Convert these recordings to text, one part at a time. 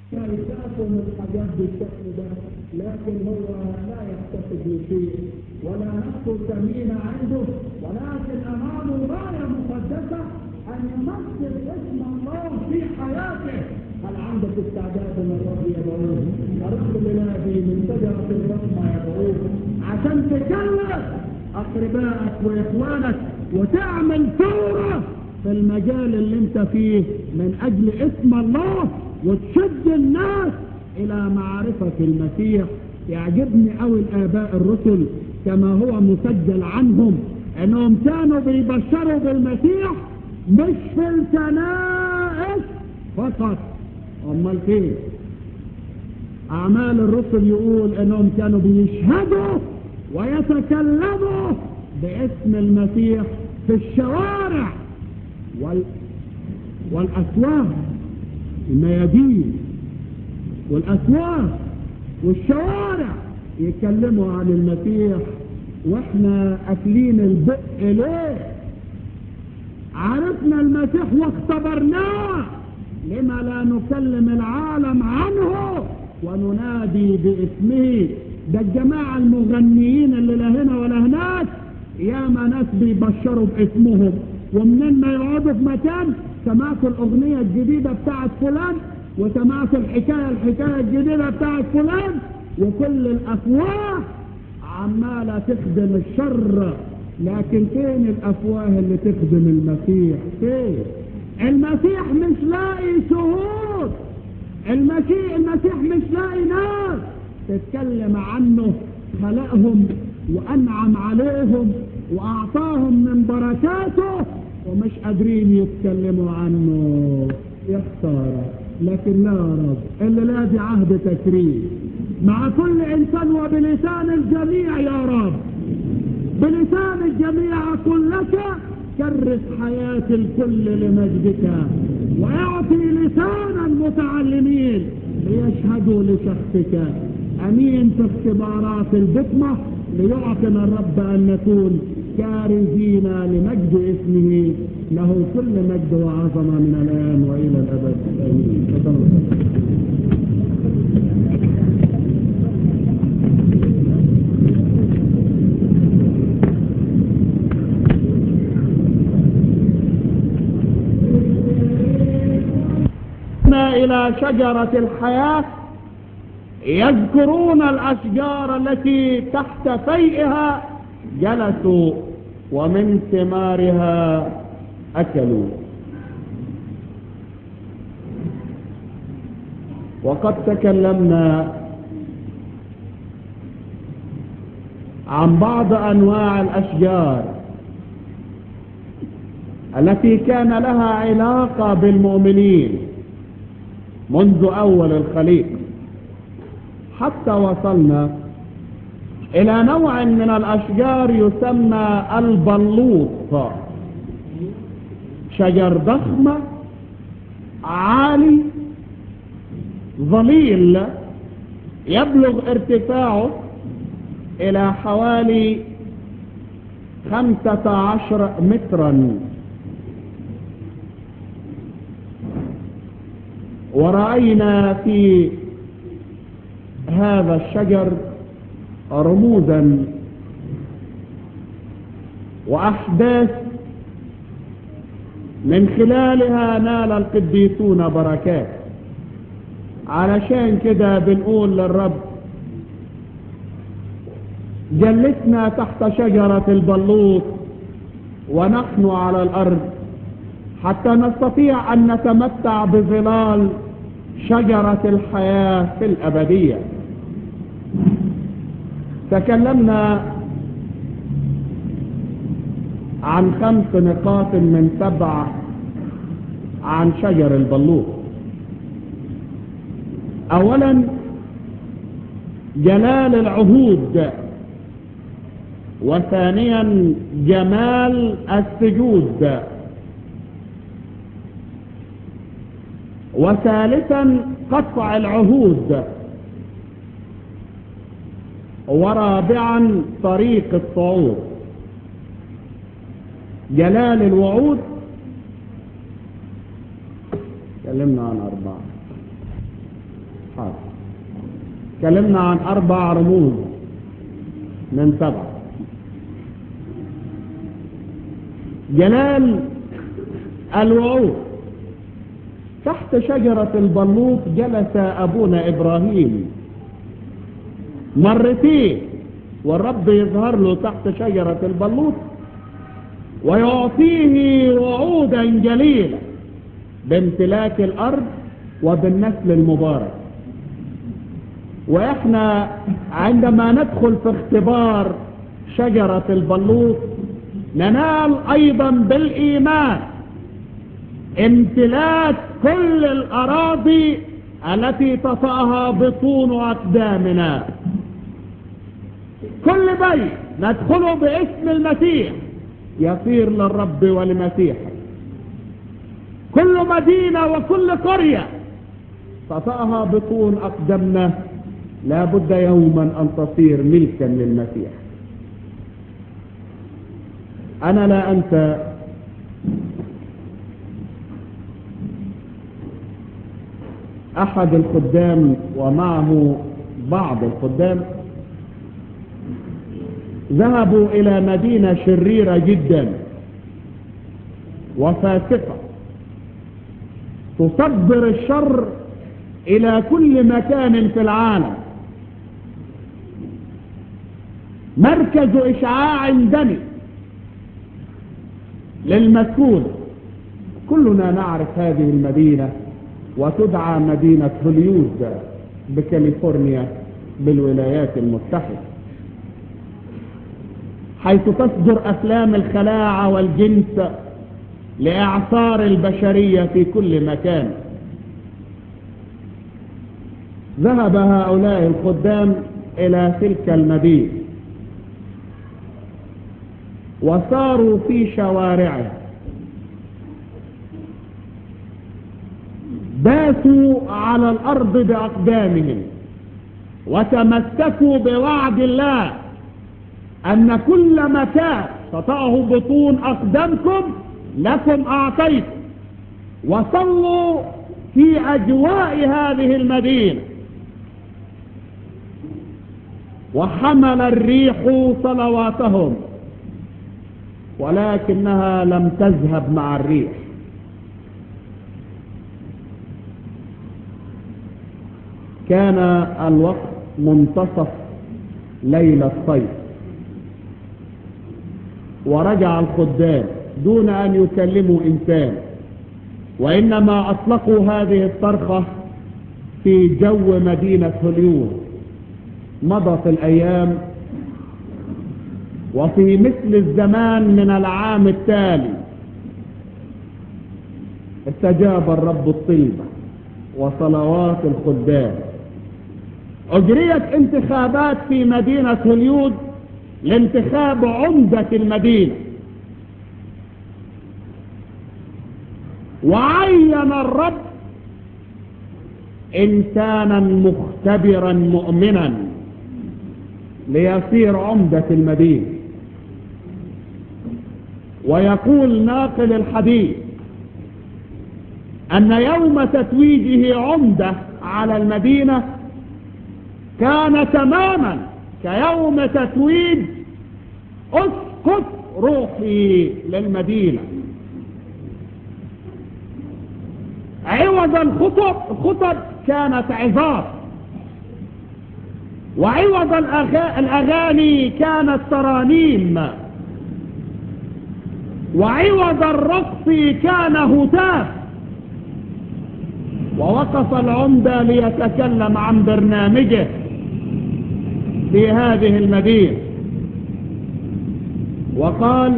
يشافوا من الحاجات بالشكل ده لكن هو لا يحتفظ بشيء ولا نفسه ثمينة عنده ولكن أمامه غاية مقدسة أن يمثل اسم الله في حياته هل عندك استعداد ان الرب يدعوه الرب بلادي من شجرة الرحمة يدعوه عشان تكلف أقربائك وإخوانك وتعمل ثورة في المجال اللي انت فيه من أجل اسم الله وتشد الناس إلى معرفة المسيح يعجبني أوي الآباء الرسل كما هو مسجل عنهم أنهم كانوا بيبشروا بالمسيح مش في الكنائس فقط امال فين اعمال الرسل يقول انهم كانوا بيشهدوا ويتكلموا باسم المسيح في الشوارع وال... والاسواق الميادين والاسواق والشوارع يتكلموا عن المسيح واحنا قافلين البق ليه عرفنا المسيح واختبرناه لما لا نكلم العالم عنه وننادي باسمه ده الجماعة المغنيين اللي لا هنا ولا هناك ياما ناس بيبشروا باسمهم ومنين ما يقعدوا في مكان سمعتوا الأغنية الجديدة بتاعت فلان وسمعتوا الحكاية الحكاية الجديدة بتاعت فلان وكل الأفواه عمالة تخدم الشر لكن فين الأفواه اللي تخدم المسيح فين المسيح مش لاقي شهود المسيح المسيح مش لاقي ناس تتكلم عنه خلقهم وأنعم عليهم وأعطاهم من بركاته ومش قادرين يتكلموا عنه يا خسارة لكن لا يا رب اللي لا دي عهد تكريم مع كل إنسان وبلسان الجميع يا رب بلسان الجميع أقول لك كرس حياة الكل لمجدك واعطي لسانا متعلمين ليشهدوا لشخصك امين في اختبارات البطمة ليعطنا الرب ان نكون كارزين لمجد اسمه له كل مجد وعظمة من الان والى الابد امين إلى شجرة الحياة يذكرون الأشجار التي تحت فيئها جلسوا ومن ثمارها أكلوا وقد تكلمنا عن بعض أنواع الأشجار التي كان لها علاقة بالمؤمنين منذ أول الخليق حتى وصلنا إلى نوع من الأشجار يسمى البلوط شجر ضخم عالي ظليل يبلغ ارتفاعه إلى حوالي خمسة عشر مترا ورأينا في هذا الشجر رموزا وأحداث من خلالها نال القديسون بركات علشان كده بنقول للرب جلسنا تحت شجرة البلوط ونحن على الأرض حتى نستطيع أن نتمتع بظلال شجرة الحياة في الأبدية تكلمنا عن خمس نقاط من سبع عن شجر البلوط أولا جلال العهود وثانيا جمال السجود وثالثا قطع العهود ورابعا طريق الصعود جلال الوعود تكلمنا عن أربعة حاضر تكلمنا عن أربع رموز من سبعة جلال الوعود تحت شجرة البلوط جلس أبونا إبراهيم مرتين والرب يظهر له تحت شجرة البلوط ويعطيه وعودا جليلة بامتلاك الأرض وبالنسل المبارك وإحنا عندما ندخل في اختبار شجرة البلوط ننال أيضا بالإيمان امتلاك كل الأراضي التي تطأها بطون أقدامنا كل بيت ندخله باسم المسيح يصير للرب ولمسيحه كل مدينة وكل قرية تطأها بطون أقدامنا لا بد يوما أن تصير ملكا للمسيح أنا لا أنسى أحد الخدام ومعه بعض الخدام ذهبوا إلى مدينة شريرة جدا وفاسقة تصدر الشر إلى كل مكان في العالم مركز إشعاع دني للمسكون كلنا نعرف هذه المدينة وتدعى مدينة هوليود بكاليفورنيا بالولايات المتحدة حيث تصدر أفلام الخلاعة والجنس لإعصار البشرية في كل مكان ذهب هؤلاء الخدام إلى تلك المدينة وصاروا في شوارعها باتوا على الأرض بأقدامهم وتمسكوا بوعد الله أن كل مكان تطأه بطون أقدامكم لكم أعطيت وصلوا في أجواء هذه المدينة وحمل الريح صلواتهم ولكنها لم تذهب مع الريح كان الوقت منتصف ليلة الصيف ورجع الخدام دون أن يكلموا إنسان وإنما أطلقوا هذه الصرخة في جو مدينة هوليود مضت الأيام وفي مثل الزمان من العام التالي استجاب الرب الطلبة وصلوات الخدام أجريت انتخابات في مدينة هوليود لانتخاب عمدة المدينة وعين الرب إنسانا مختبرا مؤمنا ليصير عمدة المدينة ويقول ناقل الحديث أن يوم تتويجه عمدة على المدينة كان تماما كيوم تتويج اسقط روحي للمدينة عوض الخطب الخطب كانت عظات وعوض الأغاني كانت ترانيم وعوض الرقص كان هتاف ووقف العمدة ليتكلم عن برنامجه في هذه المدينة وقال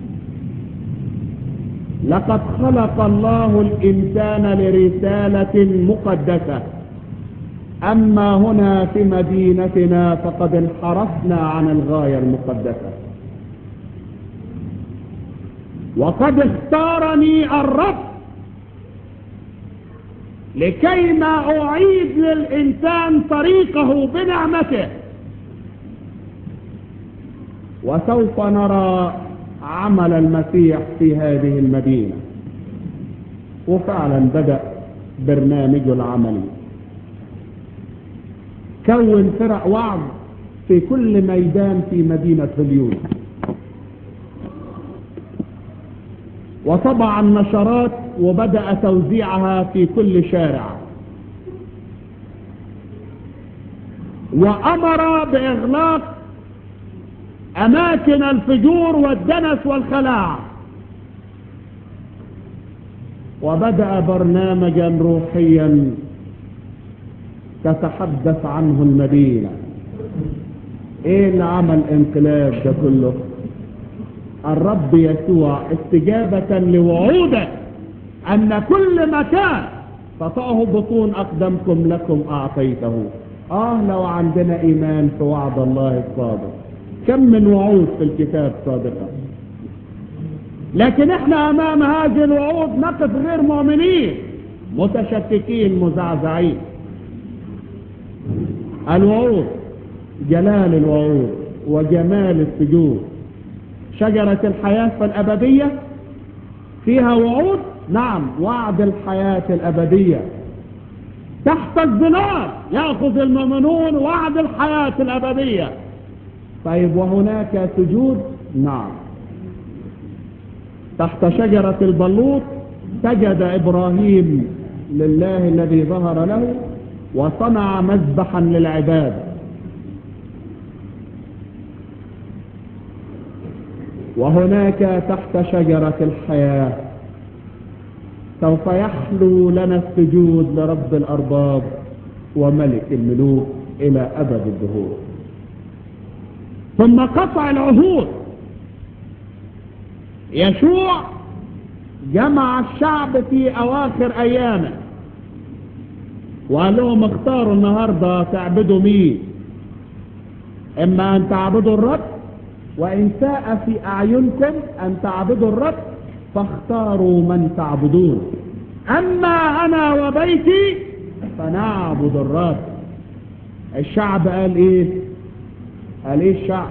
لقد خلق الله الإنسان لرسالة مقدسة أما هنا في مدينتنا فقد انحرفنا عن الغاية المقدسة وقد اختارني الرب لكي ما أعيد للإنسان طريقه بنعمته وسوف نرى عمل المسيح في هذه المدينة وفعلا بدأ برنامجه العملي كون فرق وعظ في كل ميدان في مدينة هليون وطبع النشرات وبدأ توزيعها في كل شارع وأمر بإغلاق أماكن الفجور والدنس والخلاع وبدأ برنامجا روحيا تتحدث عنه المدينة ايه اللي عمل انقلاب ده كله الرب يسوع استجابة لوعوده ان كل مكان تطأه بطون اقدامكم لكم اعطيته اه لو عندنا ايمان في وعد الله الصادق كم من وعود في الكتاب صادقة لكن احنا امام هذه الوعود نقف غير مؤمنين متشككين مزعزعين الوعود جلال الوعود وجمال السجود شجرة الحياة الأبدية فيها وعود نعم وعد الحياة الأبدية تحت الظلال يأخذ المؤمنون وعد الحياة الأبدية طيب وهناك سجود نعم تحت شجرة البلوط سجد إبراهيم لله الذي ظهر له وصنع مذبحا للعبادة وهناك تحت شجرة الحياة سوف يحلو لنا السجود لرب الأرباب وملك الملوك إلى أبد الدهور ثم قطع العهود يشوع جمع الشعب في أواخر أيامه وقال لهم اختاروا النهاردة تعبدوا مين إما أن تعبدوا الرب وإن ساء في أعينكم أن تعبدوا الرب فاختاروا من تعبدون أما أنا وبيتي فنعبد الرب الشعب قال إيه قال إيه الشعب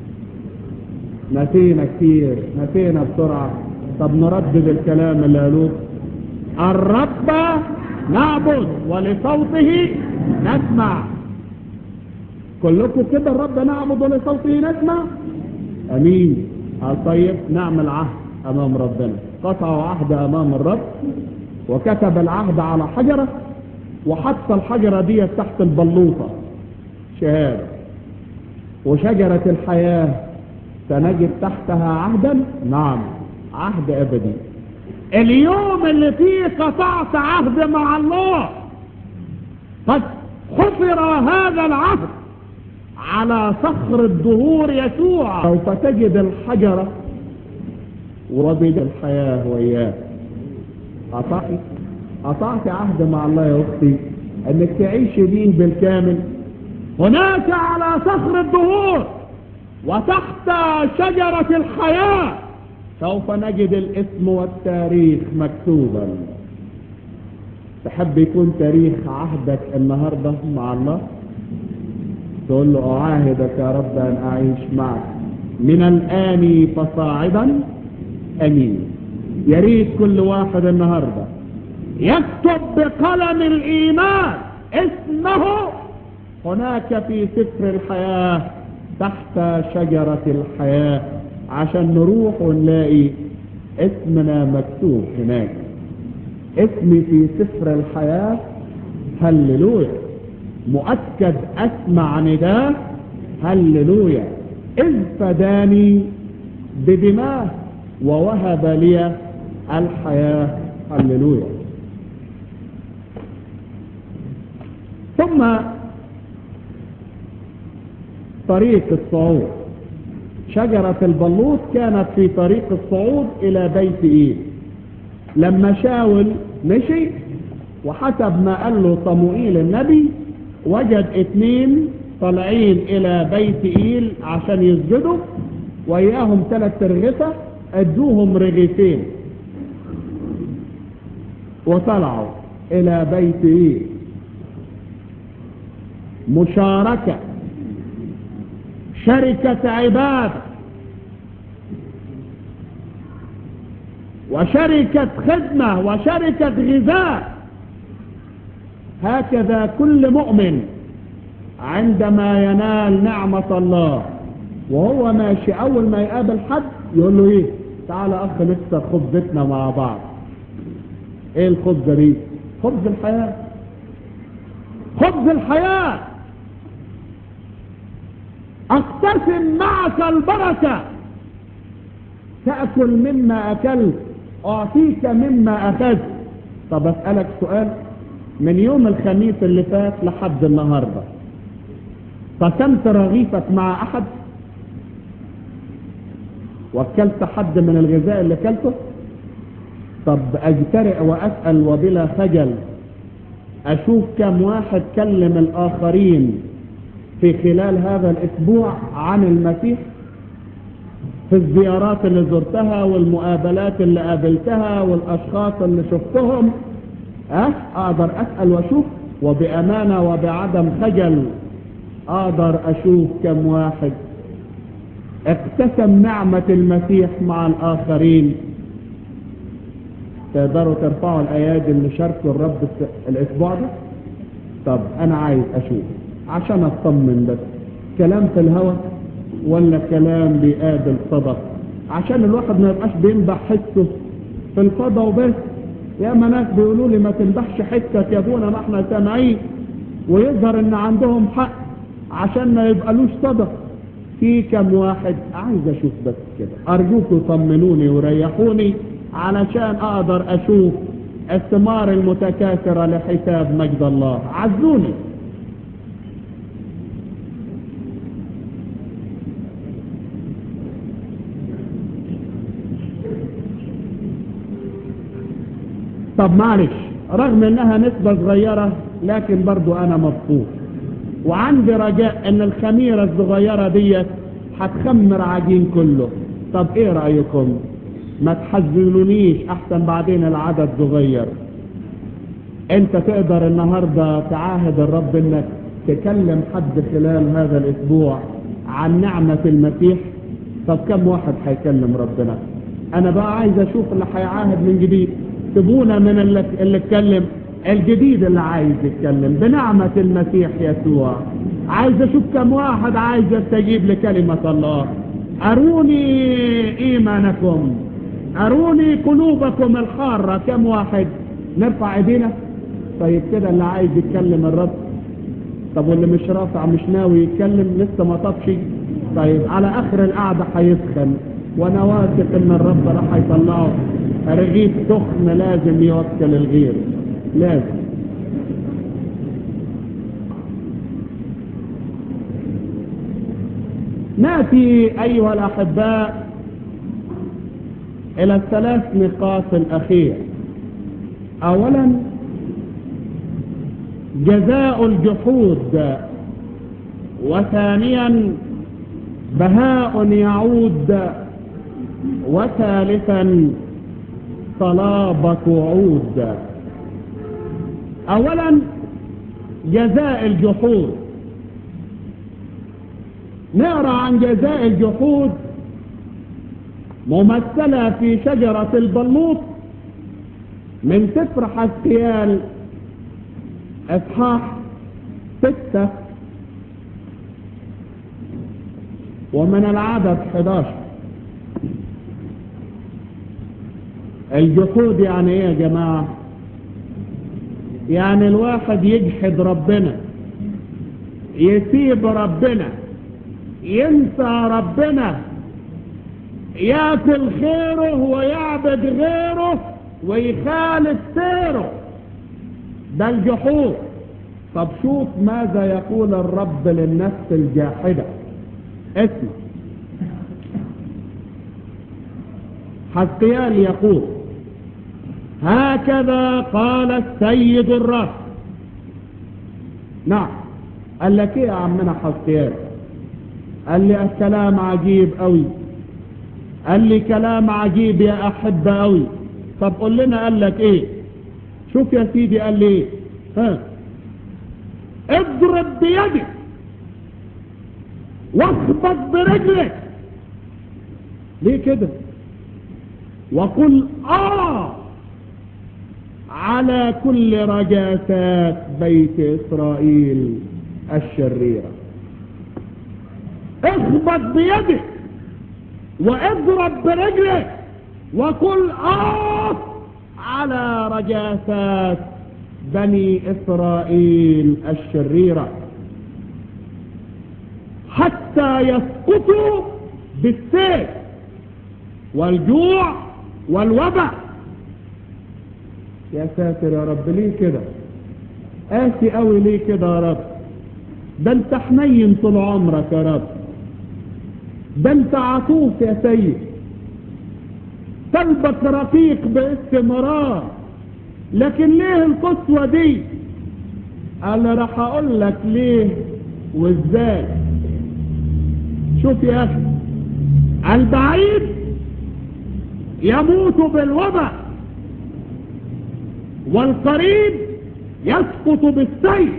نسينا كتير نسينا بسرعة طب نردد الكلام اللي قالوه الرب نعبد ولصوته نسمع كلكم كده الرب نعبد ولصوته نسمع امين قال طيب نعمل عهد امام ربنا قطعوا عهد امام الرب وكتب العهد على حجرة وحط الحجرة دي تحت البلوطة شهادة وشجرة الحياة سنجد تحتها عهدا نعم عهد ابدي اليوم اللي فيه قطعت عهد مع الله قد حفر هذا العهد على صخر الدهور يسوع سوف تجد الحجرة وبد الحياة وإياه قطعت قطعت عهد مع الله يا أختي أنك تعيش دين بالكامل هناك على صخر الدهور وتحت شجرة الحياة سوف نجد الاسم والتاريخ مكتوبا تحب يكون تاريخ عهدك النهاردة مع الله تقول له أعاهدك يا رب أن أعيش معك من الآن فصاعدا أمين يا ريت كل واحد النهاردة يكتب بقلم الإيمان اسمه هناك في سفر الحياة تحت شجرة الحياة عشان نروح ونلاقي اسمنا مكتوب هناك اسمي في سفر الحياة هللويا مؤكد اسمع نداه هللويا اذ فداني بدماه ووهب لي الحياة هللويا ثم طريق الصعود شجرة البلوط كانت في طريق الصعود الى بيت ايل لما شاول مشي وحسب ما قال له صموئيل النبي وجد اتنين طالعين الى بيت ايل عشان يسجدوا وياهم ثلاث ترغفة ادوهم رغيفين وطلعوا الى بيت ايل مشاركة شركة عبادة وشركة خدمة وشركة غذاء هكذا كل مؤمن عندما ينال نعمة الله وهو ماشي اول ما يقابل حد يقول له ايه تعالى اخ نكسر خبزتنا مع بعض ايه الخبزة دي خبز الحياة خبز الحياة اقتسم معك البركة تأكل مما اكلت اعطيك مما اخذت طب اسألك سؤال من يوم الخميس اللي فات لحد النهاردة قسمت رغيفك مع احد وكلت حد من الغذاء اللي كلته طب اجترئ واسأل وبلا خجل اشوف كم واحد كلم الاخرين في خلال هذا الاسبوع عن المسيح في الزيارات اللي زرتها والمقابلات اللي قابلتها والاشخاص اللي شفتهم أه؟ اقدر اسأل واشوف وبامانة وبعدم خجل اقدر اشوف كم واحد اقتسم نعمة المسيح مع الاخرين تقدروا ترفعوا الايادي اللي شاركوا الرب الاسبوع ده طب انا عايز اشوف عشان اطمن بس كلام في الهوى ولا كلام بيقابل صدق عشان الواحد ما يبقاش بينبح حسه في الفضا وبس يا ما ناس بيقولوا لي ما تنبحش حسك يا ابونا ما احنا سامعين ويظهر ان عندهم حق عشان ما يبقالوش صدق في كم واحد عايز اشوف بس كده ارجوكوا طمنوني وريحوني علشان اقدر اشوف الثمار المتكاثرة لحساب مجد الله عزوني طب معلش رغم انها نسبة صغيرة لكن برضو انا مبسوط وعندي رجاء ان الخميرة الصغيرة ديت هتخمر عجين كله طب ايه رأيكم ما تحزنونيش احسن بعدين العدد صغير انت تقدر النهاردة تعاهد الرب انك تكلم حد خلال هذا الاسبوع عن نعمة المسيح طب كم واحد هيكلم ربنا انا بقى عايز اشوف اللي هيعاهد من جديد سيبونا من اللي, اللي اتكلم الجديد اللي عايز يتكلم بنعمة المسيح يسوع عايز اشوف كم واحد عايز يستجيب لكلمة الله اروني ايمانكم اروني قلوبكم الحارة كم واحد نرفع ايدينا طيب كده اللي عايز يتكلم الرب طب واللي مش رافع مش ناوي يتكلم لسه ما طبش طيب على اخر القعدة هيسخن وانا واثق ان الرب راح يطلعه رغيف سخن لازم يوكل الغير لازم ناتي ايها الاحباء الى الثلاث نقاط الاخير اولا جزاء الجحود وثانيا بهاء يعود وثالثا صلابة عود اولا جزاء الجحود نقرا عن جزاء الجحود ممثلة في شجرة البلوط من سفر حسيال اصحاح ستة ومن العدد 11 الجحود يعني ايه يا جماعة يعني الواحد يجحد ربنا يسيب ربنا ينسى ربنا ياكل خيره ويعبد غيره ويخالف سيره ده الجحود طب شوف ماذا يقول الرب للنفس الجاحدة اسمع حسقيال يقول هكذا قال السيد الرب نعم قال لك ايه يا عمنا حسقيال قال لي الكلام عجيب قوي قال لي كلام عجيب يا احبة قوي طب قول لنا قال لك ايه شوف يا سيدي قال لي ايه ها اضرب بيدك واخبط برجلك ليه كده وقل اه على كل رجاسات بيت اسرائيل الشريرة اخبط بيدك واضرب برجلك وقل آه على رجاسات بني إسرائيل الشريرة حتى يسقطوا بالسيف والجوع والوبع يا ساتر يا رب ليه كده قاسي قوي ليه كده يا رب ده انت حنين طول عمرك يا رب ده انت عطوف يا سيد قلبك رقيق باستمرار لكن ليه القسوة دي انا راح اقول لك ليه وازاي شوف يا اخي البعيد يموت بالوباء والقريب يسقط بالسيف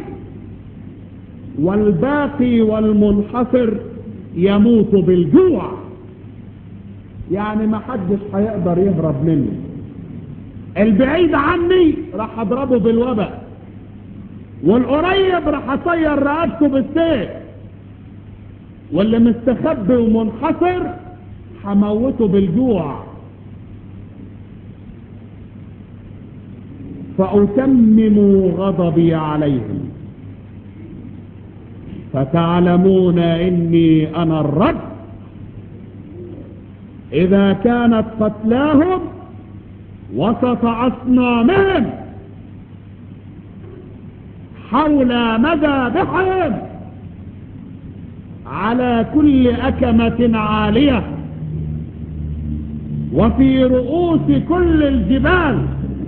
والباقي والمنحصر يموت بالجوع يعني ما حدش هيقدر يهرب منه البعيد عني راح اضربه بالوباء والقريب راح اطير رقبته بالسيف واللي مستخبي ومنحصر هموته بالجوع فأتمم غضبي عليهم فتعلمون إني أنا الرب إذا كانت قتلاهم وسط أصنامهم حول مذابحهم على كل أكمة عالية وفي رؤوس كل الجبال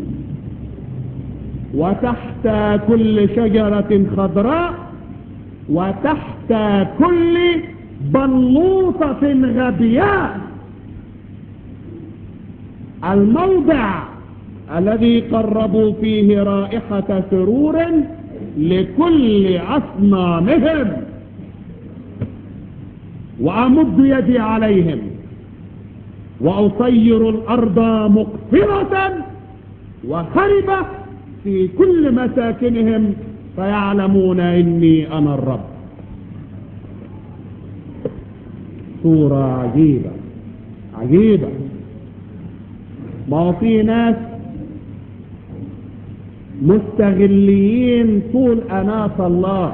وتحت كل شجرة خضراء وتحت كل بلوطة غبياء الموضع الذي قربوا فيه رائحة سرور لكل أصنامهم وأمد يدي عليهم وأصير الأرض مقفرة وخربة في كل مساكنهم فيعلمون إني أنا الرب صورة عجيبة عجيبة ما في ناس مستغلين طول أناس الله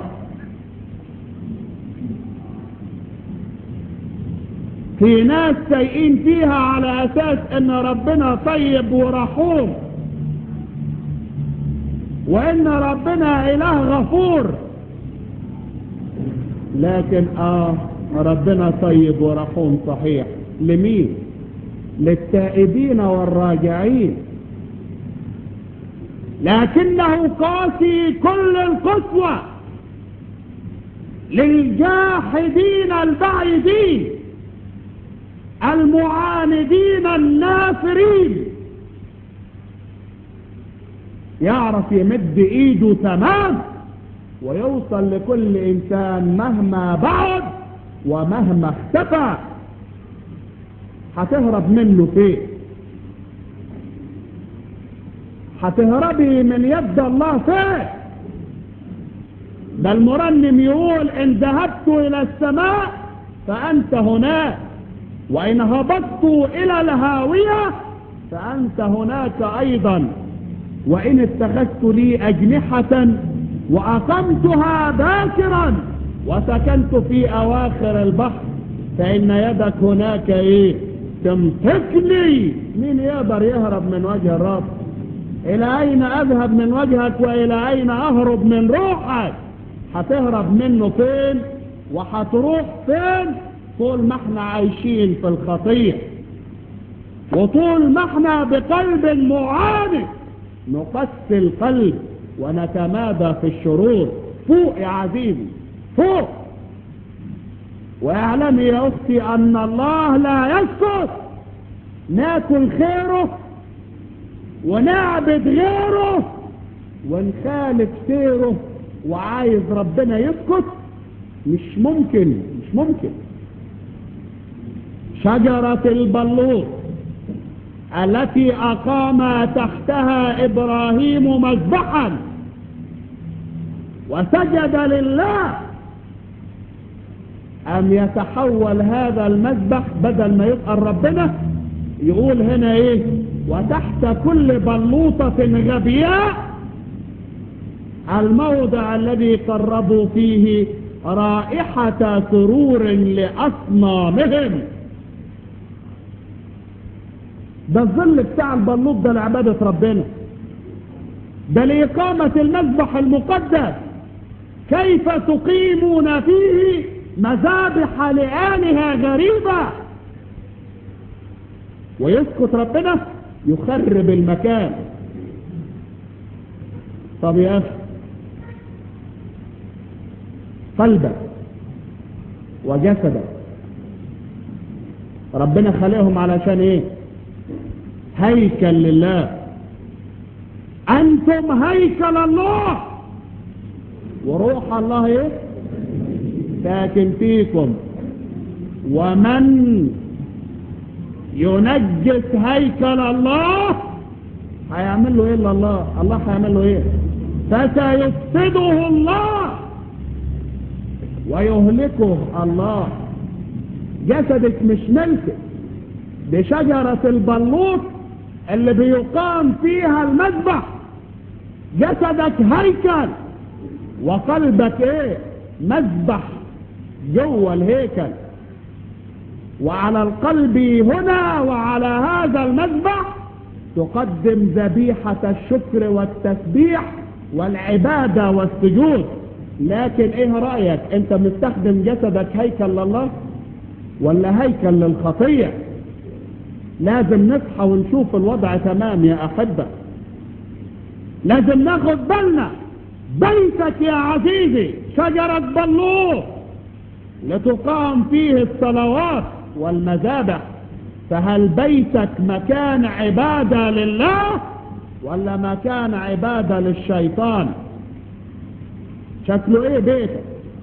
في ناس سيئين فيها على أساس أن ربنا طيب ورحوم وان ربنا اله غفور لكن اه ربنا طيب ورحوم صحيح لمين للتائبين والراجعين لكنه قاسي كل القسوة للجاحدين البعيدين المعاندين النافرين يعرف يمد ايده تمام ويوصل لكل انسان مهما بعد ومهما اختفى هتهرب منه فين هتهربي من يد الله فين ده المرنم يقول ان ذهبت الى السماء فانت هناك وان هبطت الى الهاوية فانت هناك ايضا وإن اتخذت لي أجنحة وأقمتها باكرا وسكنت في أواخر البحر فإن يدك هناك إيه تمسكني مين يقدر يهرب من وجه الرب إلى أين أذهب من وجهك وإلى أين أهرب من روحك هتهرب منه فين وهتروح فين طول ما احنا عايشين في الخطية وطول ما احنا بقلب معاند نقسي القلب ونتمادى في الشرور فوق يا عزيزي فوق واعلمي يا اختي ان الله لا يسكت ناكل خيره ونعبد غيره ونخالف سيره وعايز ربنا يسكت مش ممكن مش ممكن شجرة البلوط التي أقام تحتها إبراهيم مذبحا وسجد لله أم يتحول هذا المذبح بدل ما يبقى ربنا يقول هنا ايه وتحت كل بلوطة غبياء الموضع الذي قربوا فيه رائحة سرور لأصنامهم ده الظل بتاع البلوط ده لعبادة ربنا ده لإقامة المذبح المقدس كيف تقيمون فيه مذابح لآلهة غريبة ويسكت ربنا يخرب المكان طب يا أخي قلبك وجسدك ربنا خلقهم علشان ايه هيكل لله انتم هيكل الله وروح الله ايه ساكن فيكم ومن ينجس هيكل الله هيعمل له ايه الا الله الله هيعمل له ايه فسيفسده الله ويهلكه الله جسدك مش ملكك دي شجرة البلوط اللي بيقام فيها المذبح جسدك هيكل وقلبك ايه مذبح جوه الهيكل وعلى القلب هنا وعلى هذا المذبح تقدم ذبيحة الشكر والتسبيح والعبادة والسجود لكن ايه رأيك انت مستخدم جسدك هيكل لله ولا هيكل للخطية لازم نصحى ونشوف الوضع تمام يا احبة لازم ناخد بالنا بيتك يا عزيزي شجرة بلوط لتقام فيه الصلوات والمذابح فهل بيتك مكان عبادة لله ولا مكان عبادة للشيطان شكله ايه بيتك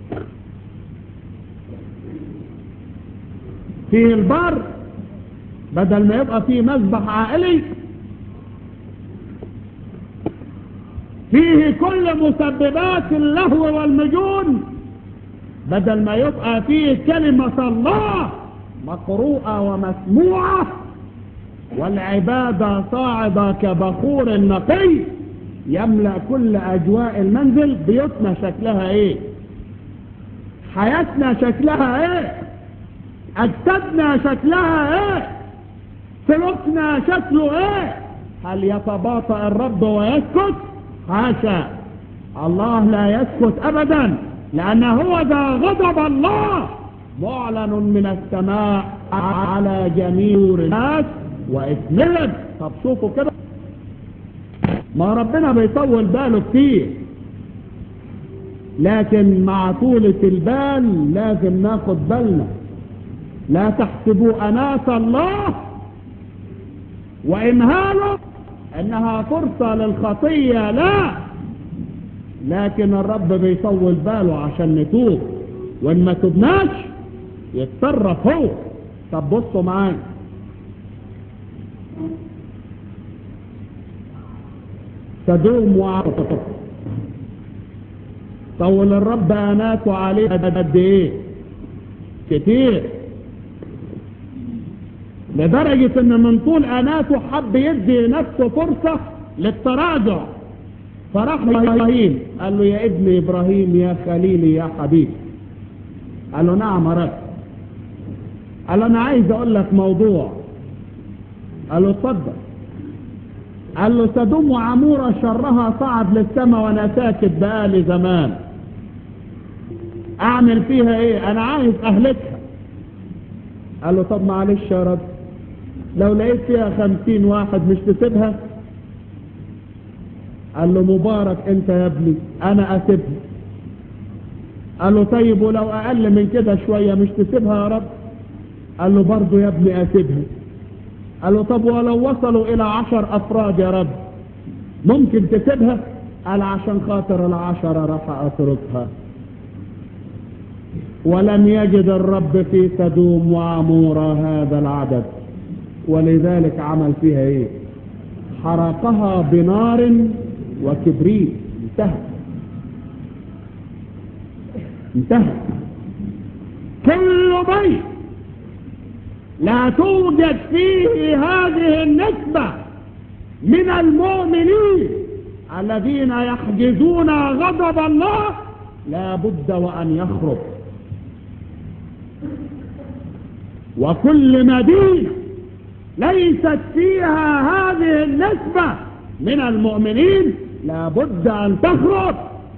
في البر بدل ما يبقى فيه مذبح عائلي فيه كل مسببات اللهو والمجون بدل ما يبقى فيه كلمة الله مقروءة ومسموعة والعبادة صاعدة كبخور نقي يملأ كل أجواء المنزل بيوتنا شكلها ايه حياتنا شكلها ايه أجسادنا شكلها ايه سلوكنا شكله ايه هل يتباطأ الرب ويسكت حاشا الله لا يسكت أبدا لأن هو ذا غضب الله معلن من السماء على جميع الناس وإثمهم طب شوفوا كده ما ربنا بيطول باله كتير لكن مع طولة البال لازم ناخد بالنا لا تحسبوا أناس الله وإمهاله إنها فرصة للخطية لا لكن الرب بيطول باله عشان نتوب وإن ما تبناش يتصرف هو طب بصوا معايا تدوم وعطف طول الرب اناته عليه قد ايه كتير لدرجة ان من طول اناته حب يدي نفسه فرصة للتراجع فراح ابراهيم قال له يا ابن ابراهيم يا خليلي يا حبيبي قال له نعم يا رب قال له انا عايز اقول لك موضوع قال له اتفضل قال له سدوم وعمورة شرها صعد للسماء وانا ساكت بقالي زمان اعمل فيها ايه انا عايز اهلكها قال له طب معلش يا رب لو لقيت فيها خمسين واحد مش تسيبها قال له مبارك انت يا ابني انا اسيبها قال له طيب ولو اقل من كده شوية مش تسيبها يا رب قال له برضه يا ابني اسيبها قال له طب ولو وصلوا الى عشر افراد يا رب ممكن تسيبها قال عشان خاطر العشرة راح اتركها ولم يجد الرب في سدوم وعمورة هذا العدد ولذلك عمل فيها ايه حرقها بنار وكبريت انتهى انتهى كل بيت لا توجد فيه هذه النسبة من المؤمنين الذين يحجزون غضب الله لا بد وأن يخرج وكل مدينة ليست فيها هذه النسبة من المؤمنين لا بد أن تخرج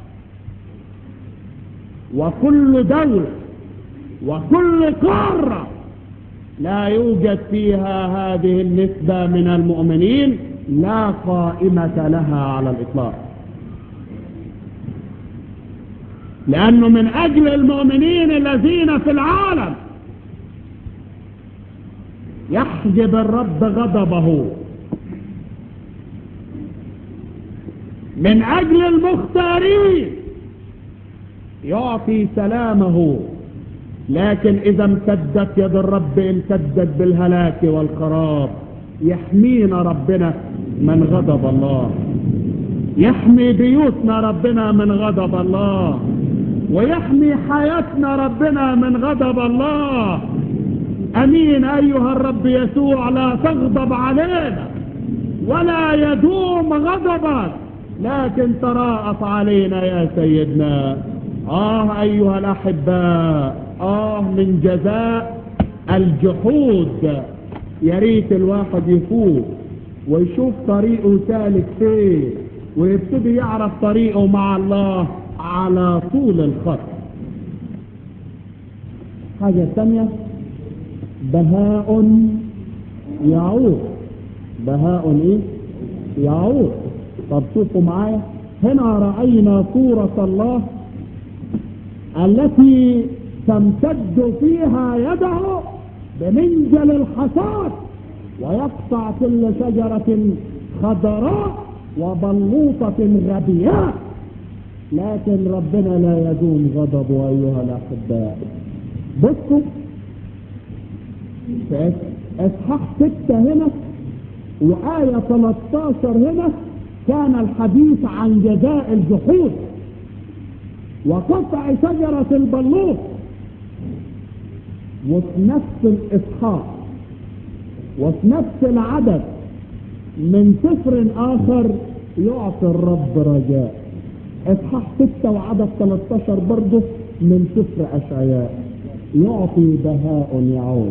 وكل دولة وكل قارة لا يوجد فيها هذه النسبة من المؤمنين لا قائمة لها على الإطلاق لأنه من أجل المؤمنين الذين في العالم يحجب الرب غضبه من أجل المختارين يعطي سلامه لكن إذا امتدت يد الرب امتدت بالهلاك والخراب يحمينا ربنا من غضب الله يحمي بيوتنا ربنا من غضب الله ويحمي حياتنا ربنا من غضب الله امين ايها الرب يسوع لا تغضب علينا ولا يدوم غضبك لكن تراءف علينا يا سيدنا اه ايها الاحباء اه من جزاء الجحود يا ريت الواحد يفوق ويشوف طريقه سالك فين ويبتدي يعرف طريقه مع الله على طول الخط حاجة ثانية بهاء يعود بهاء ايه يعود طب شوفوا معايا هنا رأينا صورة الله التي تمتد فيها يده بمنجل الحصاد ويقطع كل شجرة خضراء وبلوطة غبياء لكن ربنا لا يدوم غضبه أيها الأحباء بصوا في إصحاح ستة هنا وآية 13 هنا كان الحديث عن جزاء الجحود وقطع شجرة البلوط وفي نفس الإصحاح وفي نفس العدد من سفر آخر يعطي الرب رجاء اصحاح 6 وعدد 13 برضه من سفر اشعياء يعطي بهاء يعود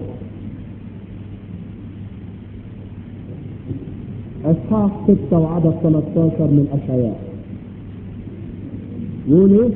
اصحاح 6 وعدد 13 من اشعياء يقول ايه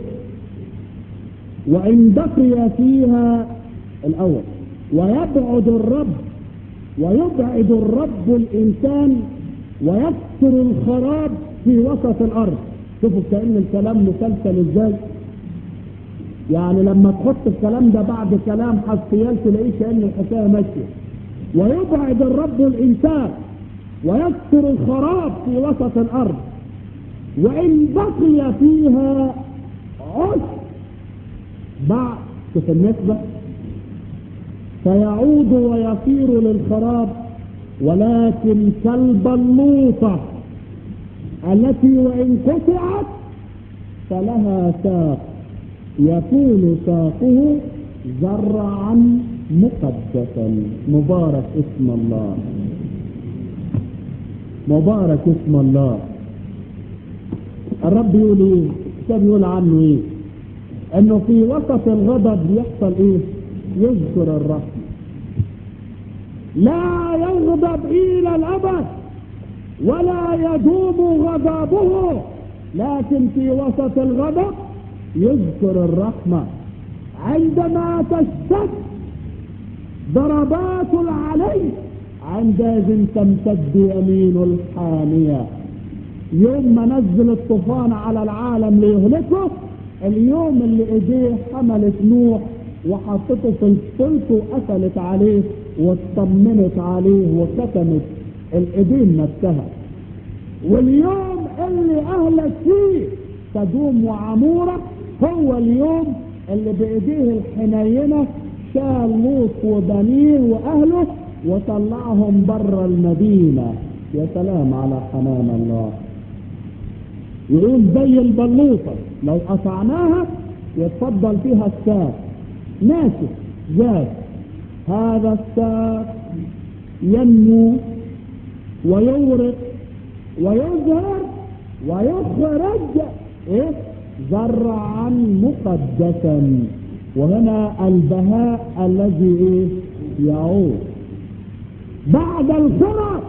وان بقي فيها الاول ويبعد الرب ويبعد الرب الانسان ويكسر الخراب في وسط الارض شوفوا كأن الكلام مسلسل ازاي يعني لما تحط الكلام ده بعد كلام حسيال تلاقيه كأن الحكاية ماشية ويبعد الرب الإنسان ويكسر الخراب في وسط الأرض وإن بقي فيها عشر بعد شوف النسبة فيعود ويصير للخراب ولكن كالبلوطة التي وإن قطعت فلها ساق يكون ساقه زرعا مقدسا مبارك اسم الله مبارك اسم الله الرب يقول ايه الكتاب يقول عنه ايه انه في وسط الغضب يحصل ايه يذكر الرحمة لا يغضب الى الابد ولا يدوم غضبه لكن في وسط الغضب يذكر الرحمة عندما تشتد ضربات العلي عندئذ تمتد يمين الحامية يوم ما نزل الطوفان على العالم ليهلكه اليوم اللي ايديه حملت نوح وحطته في الفلك وقفلت عليه واطمنت عليه وكتمت الايدين نفسها واليوم اللي اهلك فيه تدوم وعمورة هو اليوم اللي بايديه الحنينة شال لوط وبنيه واهله وطلعهم بره المدينة يا سلام على حنان الله يقول زي البلوطة لو قطعناها يتفضل فيها الساق ناشف جاف هذا الساق ينمو ويورق ويظهر ويخرج إيه؟ زرعا مقدسا وهنا البهاء الذي إيه؟ يعود بعد الخرق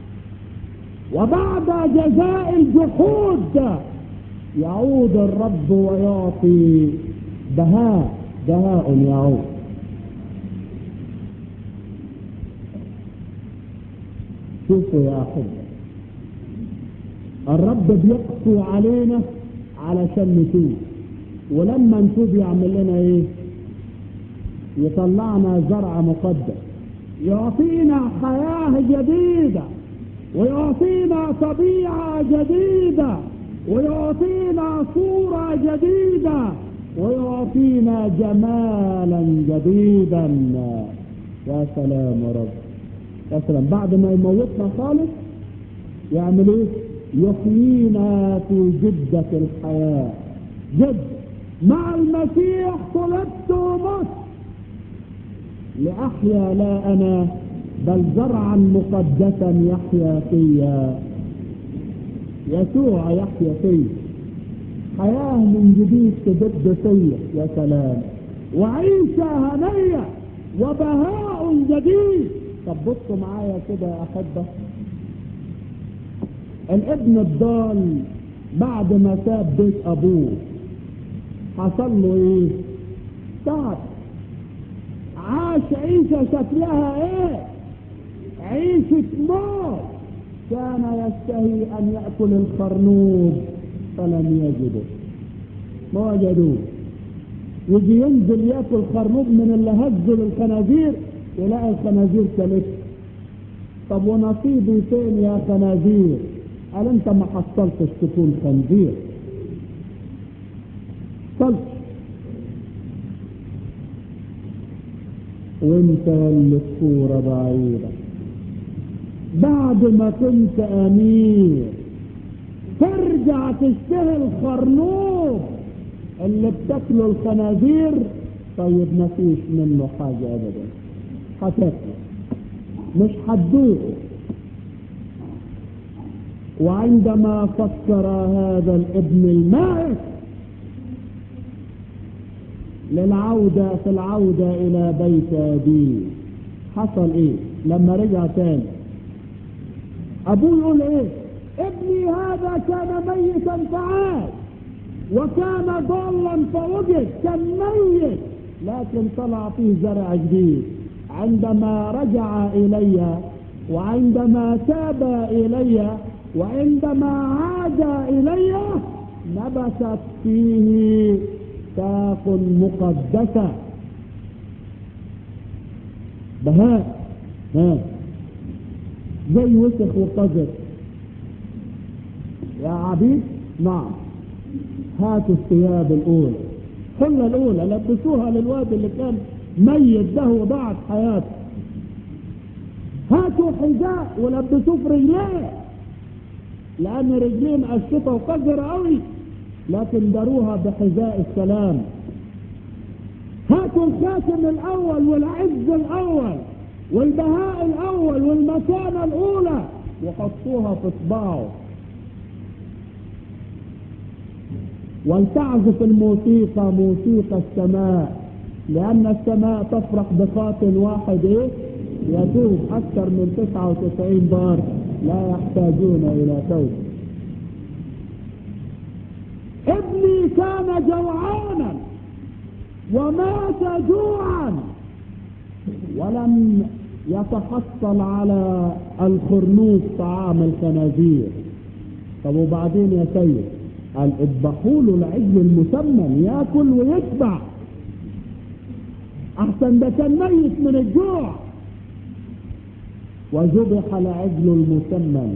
وبعد جزاء الجحود يعود الرب ويعطي بهاء بهاء يعود شوفوا يا أحبة الرب بيقسو علينا علشان نتوب ولما نتوب يعمل لنا ايه يطلعنا زرع مقدس يعطينا حياة جديدة ويعطينا طبيعة جديدة ويعطينا صورة جديدة ويعطينا جمالا جديدا يا سلام يا رب يا سلام بعد ما يموتنا خالص يعمل ايه يحيينا في جدة الحياة جد مع المسيح طلبت ومت لأحيا لا أنا بل زرعا مقدسا يحيا فيا يسوع يحيا فيا حياة من جديد تبد فيا يا سلام وعيشة هنية وبهاء جديد طب بصوا معايا كده يا أحبة الابن الضال بعد ما ساب بيت أبوه حصل له إيه؟ تعب عاش عيشة شكلها ايه عيشة موت كان يشتهي ان يأكل الخرنوب فلم يجده ما وجدوه يجي ينزل ياكل خرنوب من اللي هزوا للخنازير يلاقي الخنازير كلت طب ونصيبي فين يا خنازير قال انت ما حصلتش تكون خنزير حصلت وانت اللي الصورة بعيدة بعد ما كنت امير ترجع تشتهي الخرنوب اللي بتاكله الخنازير طيب ما فيش منه حاجة ابدا هتاكله مش هتدوقه وعندما فكر هذا الابن المائت للعودة في العودة إلى بيت أبيه حصل إيه لما رجع تاني أبوه يقول إيه ابني هذا كان ميتا فعاد وكان ضالا فوجد كان ميت لكن طلع فيه زرع جديد عندما رجع إلي وعندما تاب إلي وعندما عاد إلي نبتت فيه ساق مقدسة بهاء ها زي وسخ وقذر يا عبيد نعم هاتوا الثياب الأولى الحلة الأولى لبسوها للواد اللي كان ميت ده وضاعت حياته هاتوا حذاء ولبسوه في رجليه لأن رجليه مقشفة وقذرة قوي لكن داروها بحذاء السلام هاتوا الخاتم الاول والعز الاول والبهاء الاول والمكانه الاولى وحطوها في اصبعه ولتعزف الموسيقى موسيقى السماء لان السماء تفرح بخاتم واحد ايه يتوب اكثر من 99 بار لا يحتاجون الى توبه ابني كان جوعانا ومات جوعا ولم يتحصل على الخرنوب طعام الخنازير طب وبعدين يا سيد قال اذبحوا له العجل المسمن ياكل ويشبع احسن ده كان ميت من الجوع وذبح العجل المسمن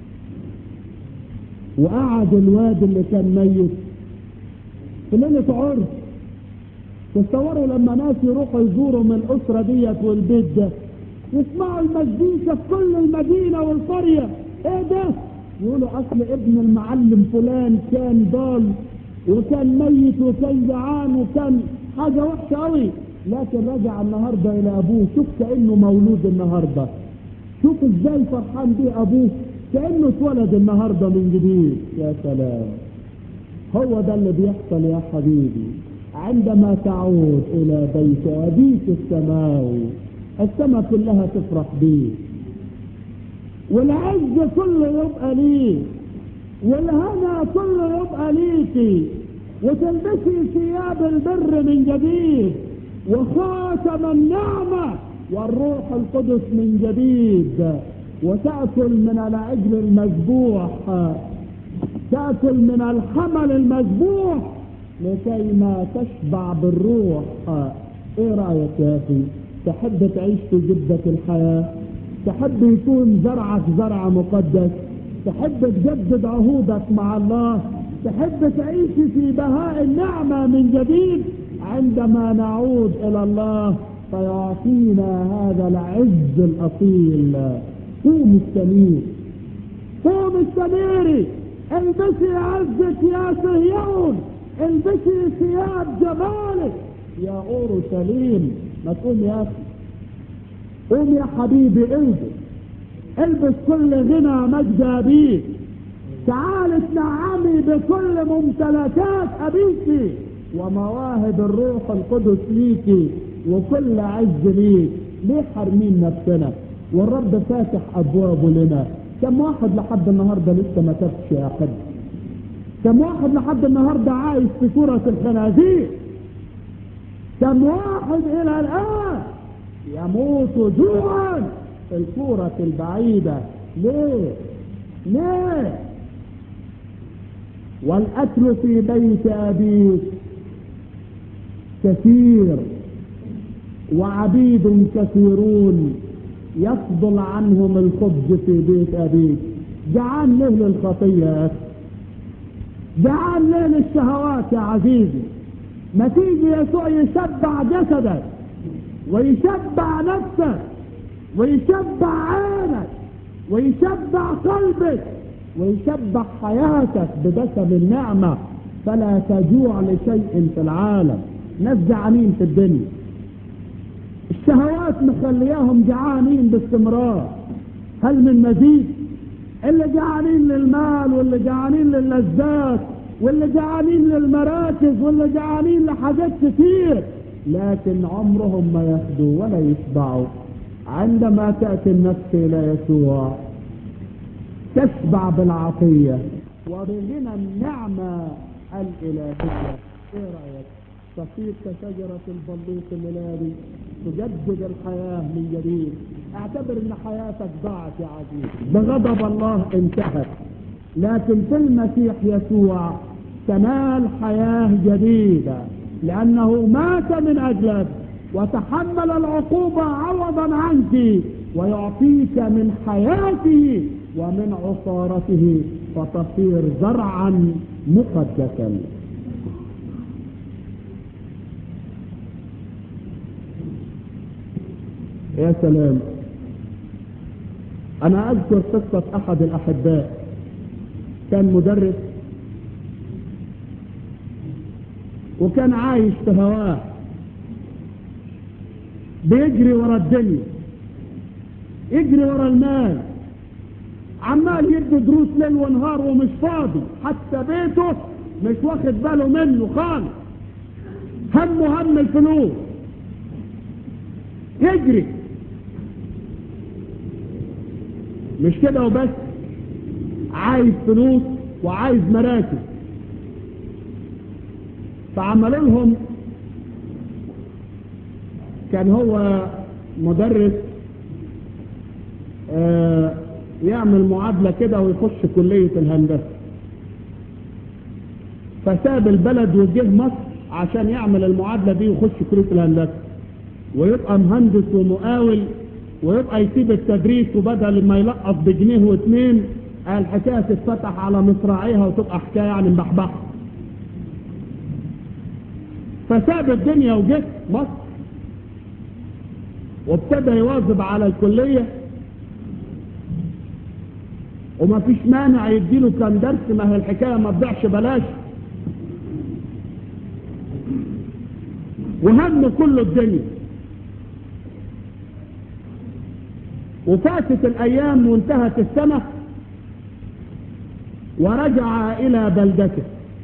وقعد الواد اللي كان ميت في ليلة عرس تصوروا لما ناس يروحوا يزوروا من الأسرة ديت والبيت ده يسمعوا المزيكا في كل المدينة والقرية ايه ده؟ يقولوا أصل ابن المعلم فلان كان ضال وكان ميت وكان جعان وكان حاجة وحشة قوي لكن رجع النهاردة إلى أبوه شوف كأنه مولود النهاردة شوف ازاي فرحان بيه أبوه كأنه اتولد النهاردة من جديد يا سلام هو ده اللي بيحصل يا حبيبي عندما تعود إلى بيت أبيك السماوي السماء كلها تفرح بيك والعز كله يبقى ليك والهنا كله يبقى ليكي وتلبسي ثياب البر من جديد وخاتم النعمة والروح القدس من جديد وتأكل من العجل المذبوح تأكل من الحمل المذبوح لكي ما تشبع بالروح ايه رأيك يا اخي تحب تعيش في جدة الحياة تحب يكون زرعك زرع مقدس تحب تجدد عهودك مع الله تحب تعيش في بهاء النعمة من جديد عندما نعود إلى الله فيعطينا هذا العز الأصيل قوم السمير قوم السميري البسي عزك يا صهيون البسي ثياب جمالك يا اورشليم ما تقوم يا اخي قوم يا حبيبي البس البس كل غنى مجد ابيك تعال اتنعمي بكل ممتلكات ابيك ومواهب الروح القدس ليكي وكل عز ليك ليه حارمين نفسنا والرب فاتح ابوابه لنا كم واحد لحد النهارده لسه ما تبش يا حد كم واحد لحد النهارده عايش في كرة الخنازير كم واحد الى الان يموت جوعا في الكورة البعيدة ليه ليه والاكل في بيت ابيك كثير وعبيد كثيرون يفضل عنهم الخبز في بيت ابيك جعان ليه للخطية يا اخي جعان ليه للشهوات يا عزيزي ما تيجي يسوع يشبع جسدك ويشبع نفسك ويشبع عينك ويشبع قلبك ويشبع حياتك بدسم النعمة فلا تجوع لشيء في العالم ناس جعانين في الدنيا الشهوات مخلياهم جعانين باستمرار هل من مزيد اللي جعانين للمال واللي جعانين للذات واللي جعانين للمراكز واللي جعانين لحاجات كتير لكن عمرهم ما ياخدوا ولا يشبعوا عندما تأتي النفس إلى يسوع تشبع بالعطية وبغنى النعمة الإلهية إيه رأيك؟ تصير كشجرة البلوط الميلادي تجدد الحياة من جديد اعتبر ان حياتك ضاعت يا عزيز بغضب الله انتهت لكن في المسيح يسوع تنال حياة جديدة لأنه مات من أجلك وتحمل العقوبة عوضا عنك ويعطيك من حياته ومن عصارته فتصير زرعا مقدسا يا سلام انا اذكر قصة احد الاحباء كان مدرس وكان عايش في هواه بيجري ورا الدنيا يجري ورا المال عمال يدي دروس ليل ونهار ومش فاضي حتى بيته مش واخد باله منه خالص همه هم الفلوس يجري مش كده وبس عايز فلوس وعايز مراكز فعملوا لهم كان هو مدرس آه يعمل معادلة كده ويخش كلية الهندسة فساب البلد وجه مصر عشان يعمل المعادلة دي ويخش كلية الهندسة ويبقى مهندس ومقاول ويبقى يسيب التدريس وبدل ما يلقط بجنيه واتنين الحكاية تتفتح على مصراعيها وتبقى حكاية يعني مبحبحة فساب الدنيا وجه مصر وابتدى يواظب على الكلية وما فيش مانع يديله كان درس ما هي الحكاية ما تضيعش بلاش وهم كل الدنيا وفاتت الأيام وانتهت السنة ورجع إلى بلدته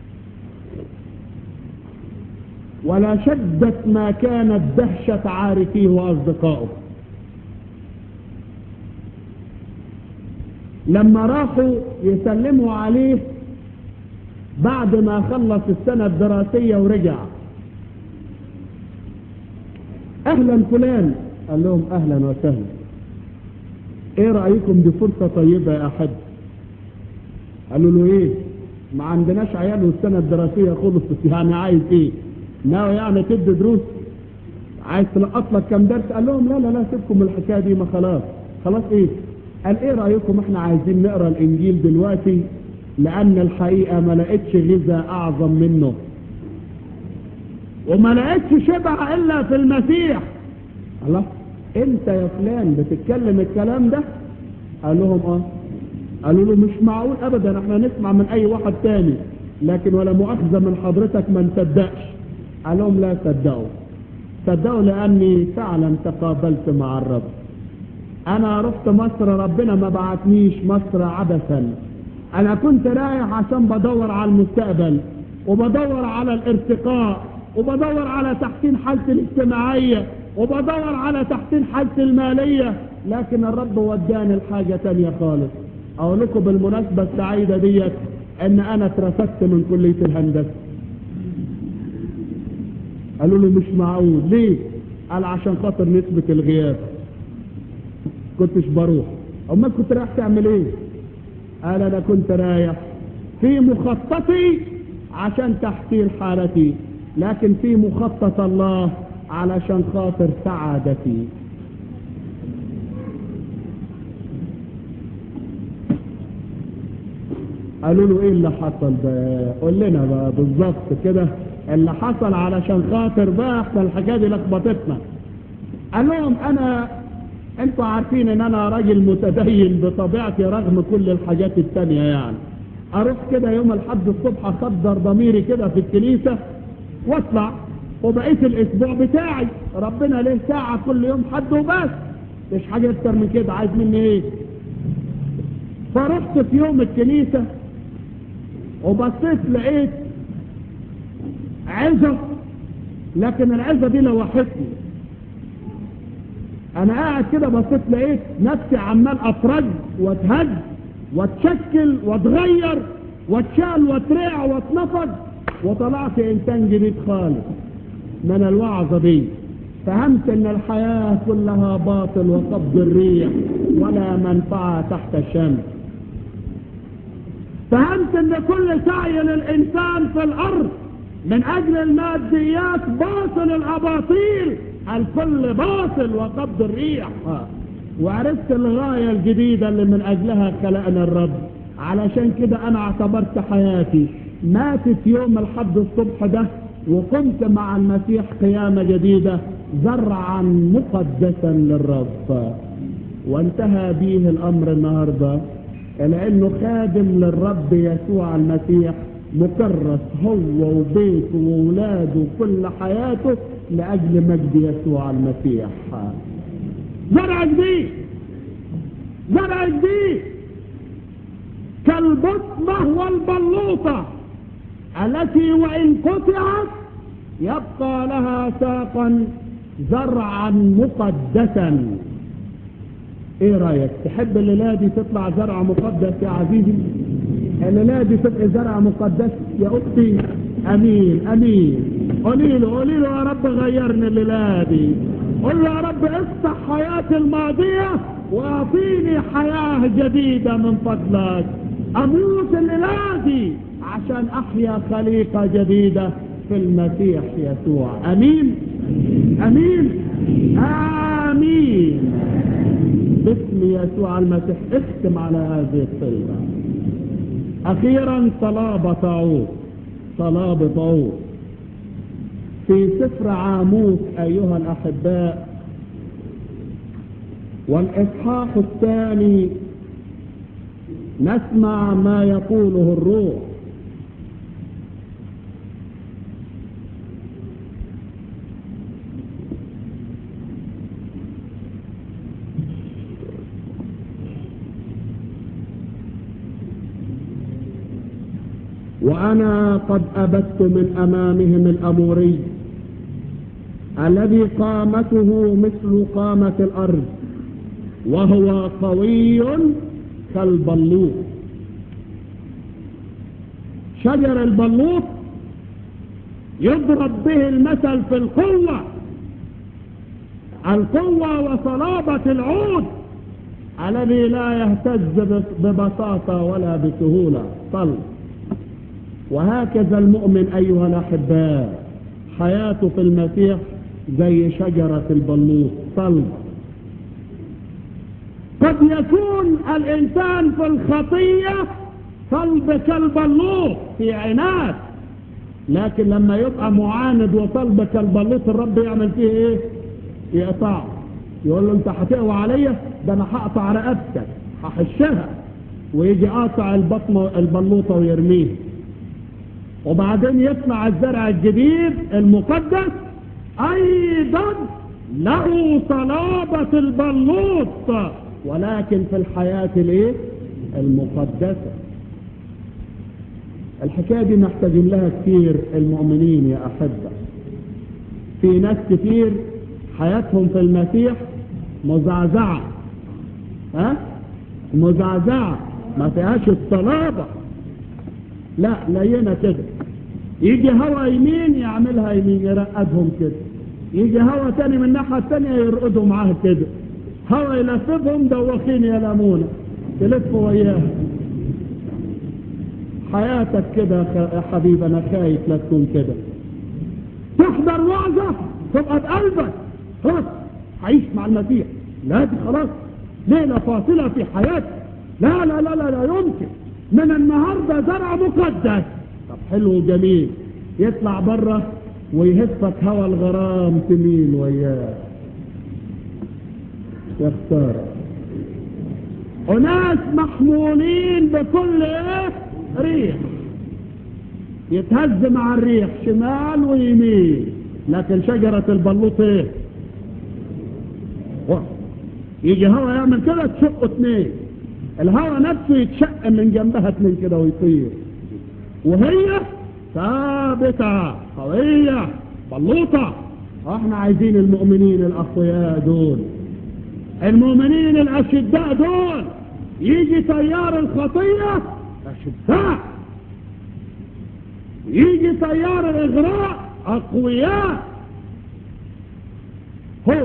ولا شدت ما كانت دهشة عارفيه وأصدقائه لما راحوا يسلموا عليه بعد ما خلص السنة الدراسية ورجع أهلا فلان قال لهم أهلا وسهلا ايه رأيكم دي فرصة طيبة يا أحد قالوا له ايه ما عندناش عيال والسنة الدراسية خلصت يعني عايز ايه ناوي يعني تدي دروس عايز تلقط لك كام درس قال لهم لا لا لا سيبكم من الحكايه دي ما خلاص خلاص ايه قال ايه رايكم احنا عايزين نقرا الانجيل دلوقتي لان الحقيقه ما لقيتش غذاء اعظم منه وما لقيتش شبع الا في المسيح الله انت يا فلان بتتكلم الكلام ده قال لهم اه قالوا له مش معقول ابدا احنا نسمع من اي واحد تاني لكن ولا مؤاخذه من حضرتك ما نصدقش قال لهم لا صدقوا صدقوا لاني فعلا تقابلت مع الرب انا رحت مصر ربنا ما بعتنيش مصر عبثا انا كنت رايح عشان بدور على المستقبل وبدور على الارتقاء وبدور على تحسين حالتي الاجتماعية وبدور على تحسين حالتي المالية لكن الرب وداني لحاجة تانية خالص اقول لكم بالمناسبة السعيدة ديت ان انا اترفدت من كلية الهندسة قالوا له مش معقول ليه قال عشان خاطر نسبة الغياب كنتش بروح امال كنت رايح تعمل ايه قال انا كنت رايح في مخططي عشان تحسين حالتي لكن في مخطط الله علشان خاطر سعادتي قالوا له ايه اللي حصل بقى قول لنا بقى بالظبط كده اللي حصل علشان خاطر بقى احنا الحكايه دي لخبطتنا قال لهم انا انتوا عارفين ان انا راجل متدين بطبيعتي رغم كل الحاجات التانية يعني اروح كده يوم الحد الصبح اخدر ضميري كده في الكنيسة واطلع وبقيت الاسبوع بتاعي ربنا ليه ساعة كل يوم حد وبس مش حاجة اكتر من كده عايز مني ايه فرحت في يوم الكنيسة وبصيت لقيت عزة لكن العزة دي لوحتني انا قاعد كده بصيت لقيت نفسي عمال اترج واتهج واتشكل واتغير واتشال واترع واتنفض وطلعت انسان جديد خالص من الوعظة دي فهمت ان الحياة كلها باطل وقبض الريح ولا منفعة تحت الشمس فهمت ان كل سعي للانسان في الارض من اجل الماديات باطل الاباطيل الكل باطل وقبض الريح وعرفت الغاية الجديدة اللي من اجلها خلقنا الرب علشان كده انا اعتبرت حياتي ماتت يوم الحد الصبح ده وقمت مع المسيح قيامة جديدة زرعا مقدسا للرب وانتهى به الامر النهاردة لانه خادم للرب يسوع المسيح مكرس هو وبيته وولاده وكل حياته لأجل مجد يسوع المسيح زرع جديد زرع جديد كالبطمة والبلوطة التي وإن قطعت يبقى لها ساقا زرعا مقدسا ايه رايك تحب الليله دي تطلع زرع مقدس يا عزيزي الليله دي تبقى زرع مقدس يا اختي امين امين قولي له قولي له يا رب غيرني الليله دي قول له يا رب افتح حياتي الماضيه واعطيني حياه جديده من فضلك اموت الليله دي عشان احيا خليقه جديده في المسيح يسوع امين امين امين باسم يسوع المسيح اختم على هذه الصلة اخيرا صلابة تعود صلابة تعود في سفر عاموس ايها الاحباء والاصحاح الثاني نسمع ما يقوله الروح وأنا قد أبت من أمامهم الأموري الذي قامته مثل قامة الأرض وهو قوي كالبلوط شجر البلوط يضرب به المثل في القوة القوة وصلابة العود الذي لا يهتز ببساطة ولا بسهولة صلب وهكذا المؤمن أيها الأحباء حياته في المسيح زي شجرة البلوط صلب قد يكون الإنسان في الخطية صلب كالبلوط في عناد لكن لما يبقى معاند وصلب كالبلوط الرب يعمل فيه ايه يقطع يقول له انت هتقوى عليا ده انا هقطع رقبتك هحشها ويجي قاطع البطن البلوطه ويرميه وبعدين يطلع الزرع الجديد المقدس ايضا له صلابة البلوط ولكن في الحياة الايه المقدسة الحكاية دي محتاجين لها كتير المؤمنين يا أحبة في ناس كتير حياتهم في المسيح مزعزعة ها مزعزعة ما فيهاش الصلابة لا لينة كده يجي هوا يمين يعملها يمين يرقدهم كده يجي هوا تاني من الناحية التانية يرقدوا معاه كده هوا يلففهم دوخين يا لمونة يلفوا وياه حياتك كده يا حبيبي انا خايف لا تكون كده تحضر وعظة تبقى بقلبك خلاص عيش مع المسيح لا دي خلاص ليلة فاصلة في حياتي لا لا لا لا لا يمكن من النهاردة زرع مقدس طب حلو وجميل يطلع بره ويهفك هوا الغرام تميل وياه يا خسارة أناس محمولين بكل ايه ريح يتهز مع الريح شمال ويمين لكن شجرة البلوط ايه يجي هوا يعمل كده تشقه اتنين الهوا نفسه يتشق من جنبها اتنين كده ويطير وهي ثابتة قوية بلوطة احنا عايزين المؤمنين الاقوياء دول المؤمنين الاشداء دول يجي تيار الخطية اشداء يجي تيار الاغراء اقوياء هو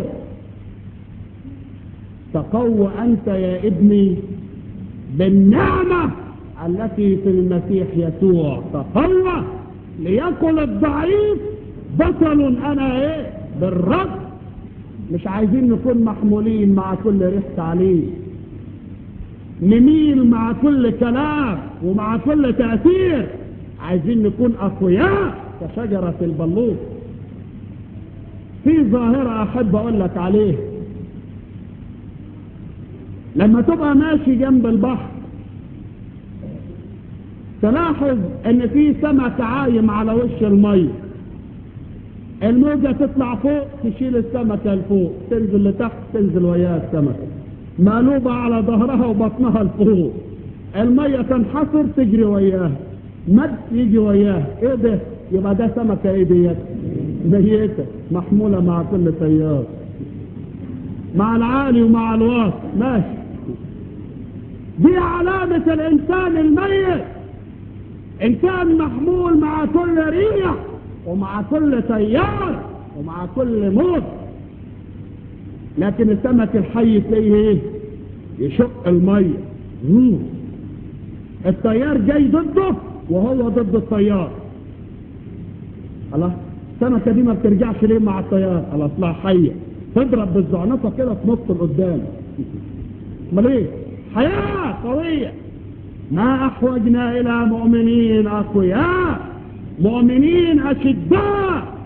تقوى انت يا ابني بالنعمة التي في المسيح يسوع تقوى ليقل الضعيف بطل انا ايه بالرب مش عايزين نكون محمولين مع كل ريح تعليم نميل مع كل كلام ومع كل تأثير عايزين نكون أقوياء كشجرة البلوط في ظاهرة أحب أقول لك عليه لما تبقى ماشي جنب البحر تلاحظ ان في سمك عايم على وش المية الموجة تطلع فوق تشيل السمكة لفوق تنزل لتحت تنزل وياها السمكة مقلوبة على ظهرها وبطنها لفوق المية تنحصر تجري وياها مد يجي وياها ايه ده يبقى ده سمكة ايه ديت ميتة محمولة مع كل تيار مع العالي ومع الواطي ماشي دي علامة الإنسان الميت إنسان محمول مع كل ريح ومع كل تيار ومع كل موت لكن السمك الحي تلاقيه ايه يشق المية مم. التيار جاي ضده وهو ضد التيار خلاص السمكة دي ما بترجعش ليه مع التيار خلاص لا حية تضرب بالزعنفة كده في نص القدام امال ايه حياة قوية ما احوجنا الى مؤمنين اقوياء مؤمنين اشداء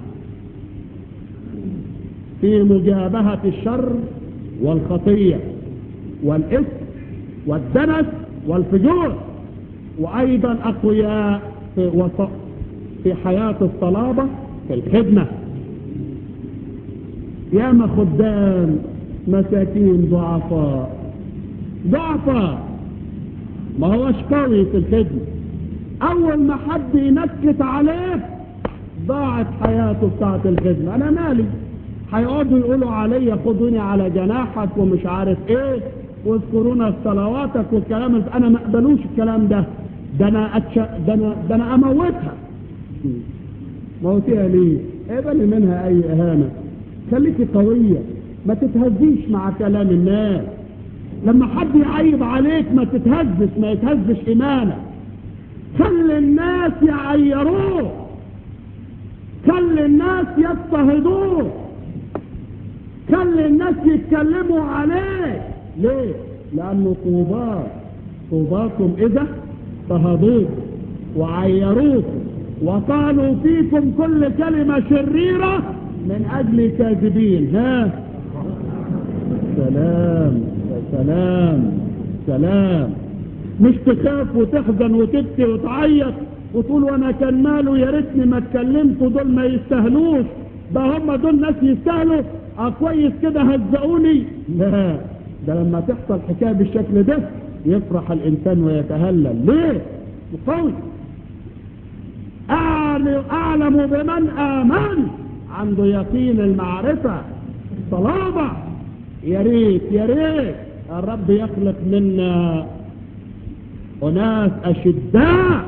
في مجابهة الشر والخطية والإثم والدنس والفجور وأيضا أقوياء في, وسط في حياة الصلابة في الخدمة ياما خدام مساكين ضعفاء ضعفاء ما هوش قوي في الخدمة اول ما حد ينكت عليك ضاعت حياته بتاعت الخدمة انا مالي هيقعدوا يقولوا عليا خدوني على جناحك ومش عارف ايه واذكرونا في صلواتك والكلام الف... انا ما اقبلوش الكلام ده ده انا أتش... ده انا ده انا اموتها موتيها ليه اقبلي منها اي اهانة خليكي قوية ما تتهزيش مع كلام الناس لما حد يعيب عليك ما تتهزش ما يتهزش ايمانك خلي الناس يعيروه خلي الناس يضطهدوه خلي الناس يتكلموا عليه ليه لانه طوباك طوباكم اذا اضطهدوك وعيروكم وقالوا فيكم كل كلمة شريرة من اجل كاذبين ها سلام سلام سلام مش تخاف وتحزن وتبكي وتعيط وتقول وانا كان ماله يا ريتني ما اتكلمت دول ما يستاهلوش ده هم دول ناس يستاهلوا اه كويس كده هزقوني لا ده لما تحصل حكايه بالشكل ده يفرح الانسان ويتهلل ليه؟ قوي اعلم بمن امن عنده يقين المعرفه صلابه يا ريت يا ريت الرب يخلق منا أناس أشداء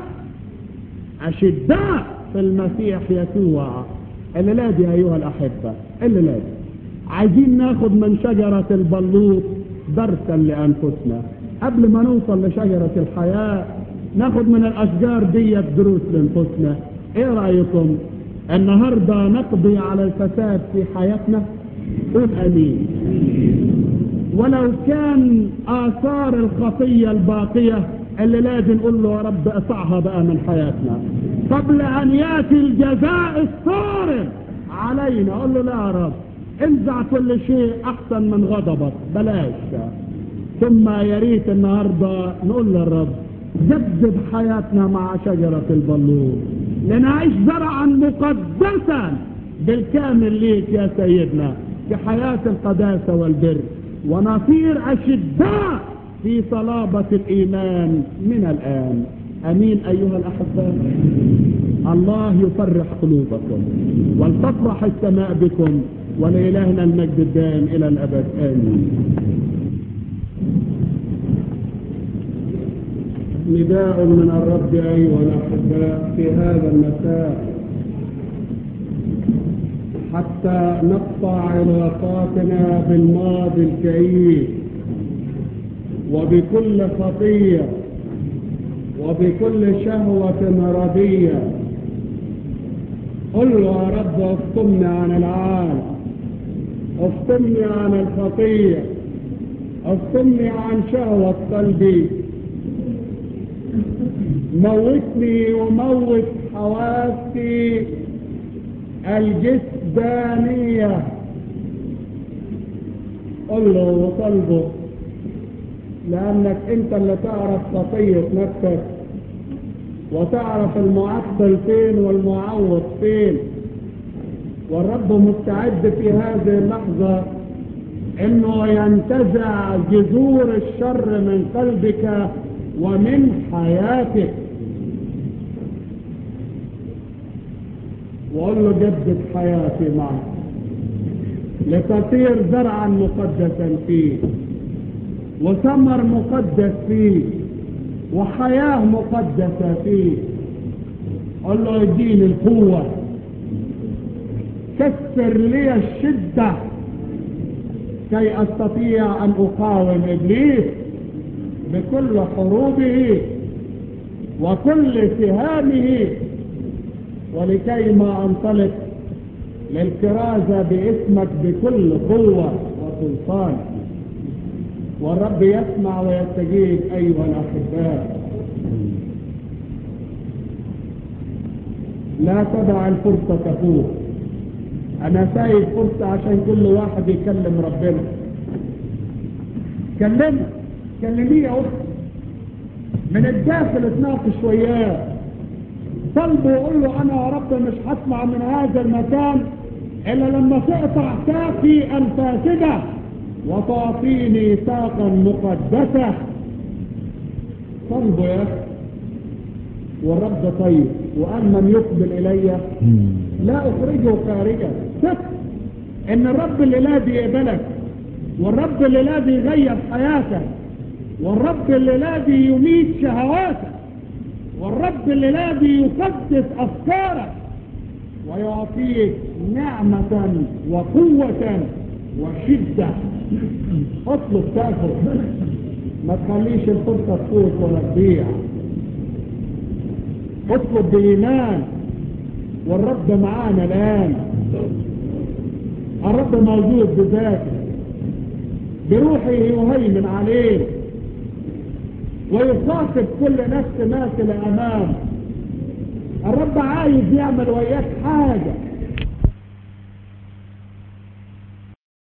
أشداء في المسيح يسوع الليلة دي أيها الأحبة الليلة دي عايزين ناخد من شجرة البلوط درسا لأنفسنا قبل ما نوصل لشجرة الحياة ناخد من الأشجار دي دروس لأنفسنا إيه رأيكم النهاردة نقضي على الفساد في حياتنا قول أمين ولو كان آثار الخطية الباقية اللي لازم نقول له يا رب اقطعها بقى من حياتنا قبل ان ياتي الجزاء الصارم علينا اقول له لا يا رب انزع كل شيء احسن من غضبك بلاش ثم يا ريت النهارده نقول للرب جدد حياتنا مع شجرة البلور لنعيش زرعا مقدسا بالكامل ليك يا سيدنا في حياة القداسة والبر ونصير أشداء في صلابة الإيمان من الآن أمين أيها الأحباء الله يفرح قلوبكم ولتفرح السماء بكم ولإلهنا المجد الدائم إلى الأبد آمين نداء من الرب أيها الأحباء في هذا المساء حتى نقطع علاقاتنا بالماضي الكئيب وبكل خطية وبكل شهوة ردية قل له يا رب افطمني عن العالم افطمني عن الخطية افطمني عن شهوة قلبي موتني وموت حواسي الجسدانية قل له وطلبه لأنك أنت اللي تعرف خطية نفسك وتعرف المعطل فين والمعوض فين والرب مستعد في هذه اللحظة انه ينتزع جذور الشر من قلبك ومن حياتك وقل له جدد حياتي معك لتصير زرعا مقدسا فيه وثمر مقدس فيه وحياة مقدسة فيه قل له اديني القوة كسر لي الشدة كي استطيع ان اقاوم ابليس بكل حروبه وكل سهامه ولكي ما انطلق للكرازة باسمك بكل قوة وسلطان والرب يسمع ويستجيب أيها الأحباء لا تدع الفرصة تفوت أنا سايب فرصة عشان كل واحد يكلم ربنا كلمه كلميه يا أختي من الداخل اتناقش وياه طلبه وقول له أنا يا رب مش هطلع من هذا المكان إلا لما تقطع ساقي الفاسدة وتعطيني ساقا مقدسة طلبه يا والرب طيب وقال من يقبل الي لا اخرجه خارجا ثق ان الرب اللي لاذي يقبلك والرب اللي لاذي يغير حياتك والرب اللي لاذي يميت شهواتك والرب اللي لاذي يقدس افكارك ويعطيك نعمة وقوة وشدة اطلب تاخذ ما تخليش الفرصة تفوت ولا تضيع اطلب بإيمان والرب معانا الآن الرب موجود بذاته بروحه يهيمن عليه ويخاطب كل نفس ماثلة أمامه الرب عايز يعمل وياك حاجة